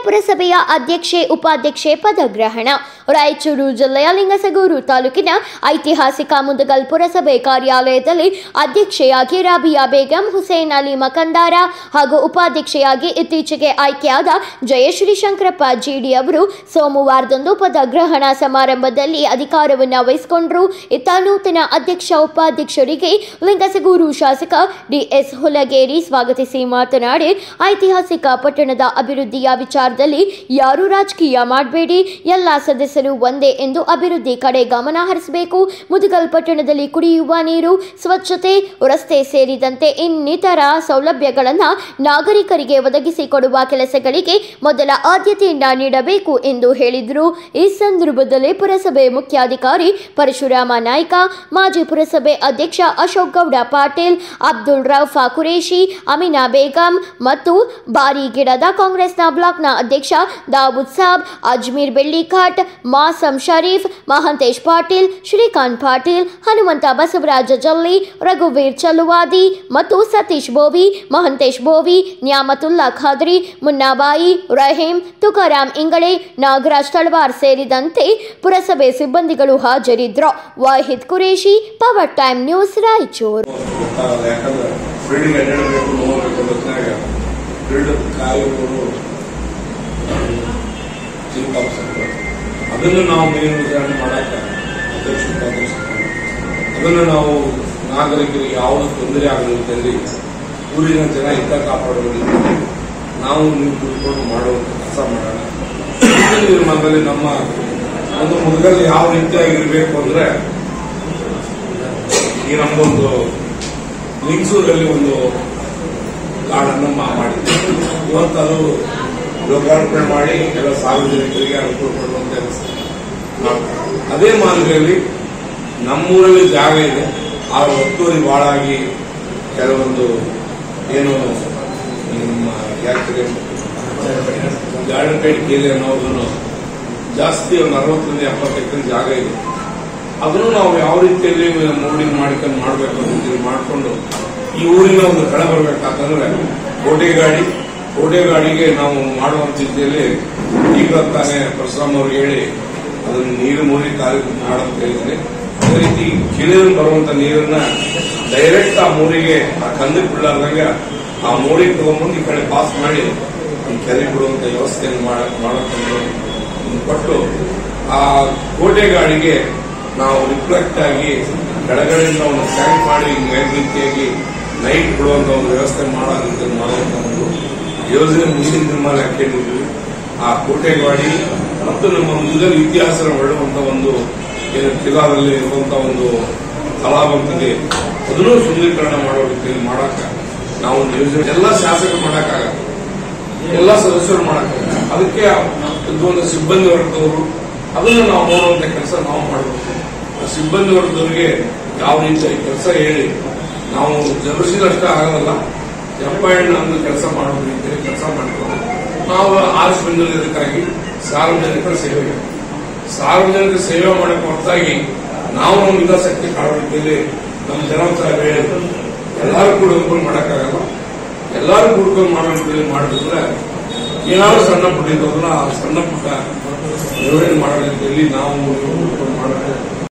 ಪುರಸಭೆಯ ಅಧ್ಯಕ್ಷೆ ಉಪಾಧ್ಯಕ್ಷೆ ಪದಗ್ರಹಣ ರಾಯಚೂರು ಜಿಲ್ಲೆಯ ಲಿಂಗಸಗೂರು ತಾಲೂಕಿನ ಐತಿಹಾಸಿಕ ಮುದಗಲ್ ಪುರಸಭೆ ಕಾರ್ಯಾಲಯದಲ್ಲಿ ಅಧ್ಯಕ್ಷೆಯಾಗಿ ರಾಬಿಯಾ ಬೇಗಂ ಹುಸೇನ್ ಅಲಿ ಮಕಂದಾರ ಹಾಗೂ ಉಪಾಧ್ಯಕ್ಷೆಯಾಗಿ ಇತ್ತೀಚೆಗೆ ಆಯ್ಕೆಯಾದ ಜಯಶ್ರೀ ಶಂಕರಪ್ಪ ಜಿಡಿ ಅವರು ಸೋಮವಾರದಂದು ಪದಗ್ರಹಣ ಸಮಾರಂಭದಲ್ಲಿ ಅಧಿಕಾರವನ್ನು ವಹಿಸಿಕೊಂಡರು ಇತ್ತ ನೂತನ ಅಧ್ಯಕ್ಷ ಉಪಾಧ್ಯಕ್ಷರಿಗೆ ಲಿಂಗಸಗೂರು ಶಾಸಕ ಡಿಎಸ್ ಹುಲಗೇರಿ ಸ್ವಾಗತಿಸಿ ಮಾತನಾಡಿ ಐತಿಹಾಸಿಕ ಪಟ್ಟಣದ ಅಭಿವೃದ್ಧಿಯ ವಿಚಾರದಲ್ಲಿ ಯಾರೂ ರಾಜಕೀಯ ಮಾಡಬೇಡಿ ಎಲ್ಲ ಸದಸ್ಯರು ಒಂದೇ ಎಂದು ಅಭಿವೃದ್ಧಿ ಕಡೆ ಗಮನ ಹರಿಸಬೇಕು ಮುದುಗಲ್ ಪಟ್ಟಣದಲ್ಲಿ ಕುಡಿಯುವ ನೀರು ಸ್ವಚ್ಛತೆ ರಸ್ತೆ ಸೇರಿದಂತೆ ಇನ್ನಿತರ ಸೌಲಭ್ಯಗಳನ್ನು ನಾಗರಿಕರಿಗೆ ಒದಗಿಸಿಕೊಡುವ ಕೆಲಸಗಳಿಗೆ ಮೊದಲ ಆದ್ಯತೆಯನ್ನ ನೀಡಬೇಕು ಎಂದು ಹೇಳಿದರು ಈ ಸಂದರ್ಭದಲ್ಲಿ ಪುರಸಭೆ ಮುಖ್ಯಾಧಿಕಾರಿ ಪರಶುರಾಮ ನಾಯ್ಕ ಮಾಜಿ ಪುರಸಭೆ ಅಧ್ಯಕ್ಷ ಅಶೋಕ್ ಗೌಡ ಪಾಟೀಲ್ ಅಬ್ದುಲ್ ರೌಫಾ ಕುರೇಶಿ ಅಮಿನಾ ಬೇಗಂ ಮತ್ತು ಬಾರಿಗಿಡದ ಕಾಂಗ್ರೆಸ್ನ ಬ್ಲಾಕ್ನ ಅಧ್ಯಕ್ಷ ದಾವೂದ್ ಸಾಬ್ ಅಜ್ಮೀರ್ ಬೆಳ್ಳಿಘಾಟ್ ಮಾಸಂ ಶರೀಫ್ ಮಹಂತೇಶ್ ಪಾಟೀಲ್ ಶ್ರೀಕಾಂತ್ ಪಾಟೀಲ್ ಹನುಮಂತ ಬಸವರಾಜ ಜಲ್ಲಿ ರಘುವೀರ್ ಚಲುವಾದಿ ಮತ್ತು ಸತೀಶ್ ಬೋವಿ ಮಹಂತೇಶ್ ಬೋವಿ ನ್ಯಾಮತುಲ್ಲಾ ಖಾದ್ರಿ ಮುನ್ನಾಬಾಯಿ ರಹೀಂ ತುಕಾರಾಂ ಇಂಗಳೆ ನಾಗರಾಜ್ ತಳವಾರ್ ಸೇರಿದಂತೆ ಪುರಸಭೆ ಸಿಬ್ಬಂದಿಗಳು ಹಾಜರಿದ್ದರು Wahid Qureshi power time news Raichur ಗೊತ್ತಾಗಲ್ಲ ಯಾಕಂದ್ರೆ ಬಿಲ್ಡಿಂಗ್ ಅಡ್ಡಾಡಬೇಕು ನೋಡಬೇಕು ಅನ್ನೋದ್ನಾಗ ಬಿಲ್ಡ್ ಕಾಯುವವರು ಚಿಂತಾಪಿಸ್ತಾರೆ ಅದನ್ನು ನಾವು ಮೇಲ್ವಿಚಾರಣೆ ಮಾಡಕ್ಕೆ ಅಧ್ಯಕ್ಷ ಉಪಾಧ್ಯಕ್ಷ ಅದನ್ನು ನಾವು ನಾಗರಿಕರಿಗೆ ಯಾವುದೇ ತೊಂದರೆ ಆಗದಂತೆ ಊರಿನ ಜನ ಹಿತ ಕಾಪಾಡುವುದರಿಂದ ನಾವು ನೀವು ಕುತ್ಕೊಂಡು ಮಾಡುವಂತ ಕೆಲಸ ಮಾಡೋಣ ಮುಂದಿನ ನಿರ್ಮಾಣದಲ್ಲಿ ನಮ್ಮ ಒಂದು ಮುದುಗಲ್ಲಿ ಯಾವ ರೀತಿಯಾಗಿರ್ಬೇಕು ಅಂದ್ರೆ ಈ ನಮ್ಮದೊಂದು ಲಿಂಗಸೂರಲ್ಲಿ ಒಂದು ಗಾರ್ಡನ್ನು ಮಾಡಿದ್ವಿ ಇವತ್ತು ಅದು ಲೋಕಾರ್ಪಣೆ ಮಾಡಿ ಎಲ್ಲ ಸಾರ್ವಜನಿಕರಿಗೆ ಅನುಕೂಲ ಕೊಡುವಂತ ಕೆಲಸ ಮಾಡ್ತಾರೆ. ಅದೇ ಮಾದರಿಯಲ್ಲಿ ನಮ್ಮೂರಲ್ಲಿ ಜಾಗ ಇದೆ ಆ ಒತ್ತುವರಿ ಬಾಳಾಗಿ ಕೆಲವೊಂದು ಏನು ನಿಮ್ಮ ಯಾತ್ರೆ ಗಾರ್ಡನ್ ಪೇಟ್ ಕೇಳಿ ಅನ್ನೋದನ್ನು ಜಾಸ್ತಿ ಒಂದು ಅರವತ್ತರಿಂದ ಎಪ್ಪತ್ತು ಎಕರೆ ಜಾಗ ಇದೆ ಅದನ್ನು ನಾವು ಯಾವ ರೀತಿಯಲ್ಲಿ ಮೋಲ್ಡಿಂಗ್ ಮಾಡ್ಕೊಂಡು ಮಾಡಬೇಕು ಅಂತ ಮಾಡಿಕೊಂಡು ಈ ಊರಿನ ಒಂದು ಕಳೆ ಬರಬೇಕಾತಂದ್ರೆ ಕೋಟೆ ಗಾಡಿ ಕೋಟೆ ಗಾಡಿಗೆ ನಾವು ಮಾಡುವಂತ ರೀತಿಯಲ್ಲಿ ಈಗ ತಾನೇ ಪರಶುರಾಮ್ ಅವ್ರಿಗೆ ಹೇಳಿ ಅದನ್ನು ನೀರು ಮೂರಿ ಕಾರ್ಯ ಮಾಡಂತ ಹೇಳಿದ್ರೆ ಅದೇ ರೀತಿ ಕಿಳಿಯಲ್ಲಿ ಬರುವಂತ ನೀರನ್ನ ಡೈರೆಕ್ಟ್ ಆ ಮೂರಿಗೆ ಆ ಕಂದಕ್ಕೆ ಬಿಡಲಾರ್ದಂಗೆ ಆ ಮೂರಿಗೆ ತಗೊಂಡ್ಬಂದು ಈ ಕಡೆ ಪಾಸ್ ಮಾಡಿ ಈ ಕೆರೆ ಬಿಡುವಂತ ವ್ಯವಸ್ಥೆಯನ್ನು ಮಾಡಕ್ ಮಾಡೋಕೆ ಕೊಟ್ಟು ಆ ಕೋಟೆ ಗಾಡಿಗೆ ನಾವು ರಿಫ್ಲೆಕ್ಟ್ ಆಗಿ ಕೆಳಗಡೆಯಿಂದ ಒಂದು ಟ್ಯಾಂಕ್ ಮಾಡಿ ಮೇಲ್ ರೀತಿಯಾಗಿ ನೈಟ್ ಬಿಡುವಂತ ಒಂದು ವ್ಯವಸ್ಥೆ ಮಾಡೋದಂತ ಮಾಡುವಂತ ಒಂದು ಯೋಜನೆ ಮುಂದಿನ ನಿರ್ಮಾಣ ಹಾಕೊಂಡಿದ್ವಿ ಆ ಕೋಟೆ ಗಾಡಿ ಮತ್ತು ನಮ್ಮ ಮುಂದಿನ ಇತಿಹಾಸ ಒಳ್ಳುವಂತ ಒಂದು ಏನು ಕಿಲಾದಲ್ಲಿ ಇರುವಂತ ಒಂದು ಕಲಾವಂತಿದೆ ಅದನ್ನು ಸುಂದರೀಕರಣ ಮಾಡೋ ರೀತಿಯಲ್ಲಿ ಮಾಡಾಕ ನಾವು ಒಂದು ಯೋಜನೆ ಎಲ್ಲ ಶಾಸಕರು ಮಾಡಕ್ಕಾಗಲ್ಲ ಎಲ್ಲ ಸದಸ್ಯರು ಮಾಡಕ್ಕಾಗಲ್ಲ ಅದಕ್ಕೆ ಒಂದು ಸಿಬ್ಬಂದಿ ವರ್ಗದವರು ಅದನ್ನು ನಾವು ನೋಡುವಂತ ಕೆಲಸ ನಾವು ಮಾಡಬೇಕು ಆ ಸಿಬ್ಬಂದಿ ವರ್ಗದವರಿಗೆ ಯಾವ ರೀತಿಯ ಕೆಲಸ ಹೇಳಿ ನಾವು ಜರುಸಿದಷ್ಟೇ ಆಗಲ್ಲ ಎಪ್ಪಣ್ಣ ಒಂದು ಕೆಲಸ ಮಾಡೋ ರೀತಿಯಲ್ಲಿ ಕೆಲಸ ಮಾಡ್ಕೊಂಡು ನಾವು ಆರಿಸಿ ಬಂದಿರೋದಕ್ಕಾಗಿ ಸಾರ್ವಜನಿಕರ ಸೇವೆ ಸಾರ್ವಜನಿಕ ಸೇವೆ ಮಾಡಕ್ಕೆ ಹೊರತಾಗಿ ನಾವು ನಮ್ಮ ಹಿತಾಸಕ್ತಿ ಕಾಣೋ ರೀತಿಯಲ್ಲಿ ನಮ್ಮ ಜನ ಹೇಳಿದ್ರು ಎಲ್ಲರೂ ಕೂಡ ಒಬ್ಬರು ಮಾಡಕ್ಕಾಗಲ್ಲ ಎಲ್ಲರೂ ಕೂಡ್ಕೊಂಡು ಮಾಡೋ ರೀತಿಯಲ್ಲಿ ಮಾಡಿದ್ರೆ ಏನಾದ್ರು ಸಣ್ಣ ಪುಟ್ಟ ಇದ್ದವಲ್ಲ ಆ ಸಣ್ಣ ಪುಟ್ಟ ನಿರ್ವಹಣೆ ಮಾಡೋ ರೀತಿಯಲ್ಲಿ ನಾವು ಕೂಡ್ಕೊಂಡು ಮಾಡಬೇಕು